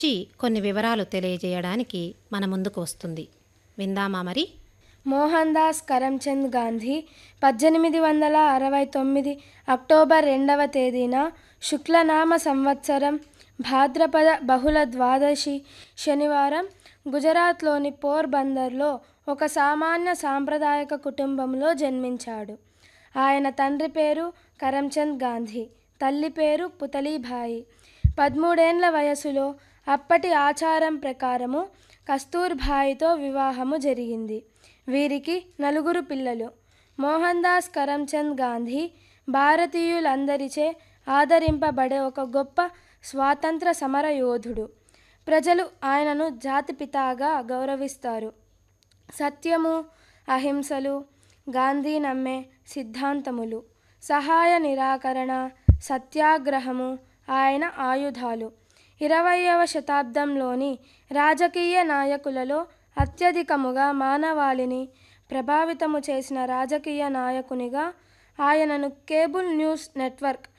గురించి కొన్ని వివరాలు తెలియజేయడానికి మన ముందుకు వస్తుంది విందామా మరి మోహన్ దాస్ కరమ్చంద్ గాంధీ పద్దెనిమిది వందల అరవై తొమ్మిది అక్టోబర్ రెండవ తేదీన శుక్లనామ సంవత్సరం భాద్రపద బహుళ ద్వాదశి శనివారం గుజరాత్లోని పోర్బందర్లో ఒక సామాన్య సాంప్రదాయక కుటుంబంలో జన్మించాడు ఆయన తండ్రి పేరు కరమ్చంద్ గాంధీ తల్లి పేరు పుతలీభాయి పదమూడేండ్ల వయసులో అప్పటి ఆచారం ప్రకారము కస్తూర్భాయితో వివాహము జరిగింది వీరికి నలుగురు పిల్లలు మోహన్ దాస్ కరమ్చంద్ గాంధీ భారతీయులందరిచే ఆదరింపబడే ఒక గొప్ప స్వాతంత్ర సమర యోధుడు ప్రజలు ఆయనను జాతిపితాగా గౌరవిస్తారు సత్యము అహింసలు గాంధీ నమ్మే సిద్ధాంతములు సహాయ నిరాకరణ సత్యాగ్రహము ఆయన ఆయుధాలు ఇరవయవ శతాబ్దంలోని రాజకీయ నాయకులలో అత్యధికముగా మానవాళిని ప్రభావితము చేసిన రాజకీయ నాయకునిగా ఆయనను కేబుల్ న్యూస్ నెట్వర్క్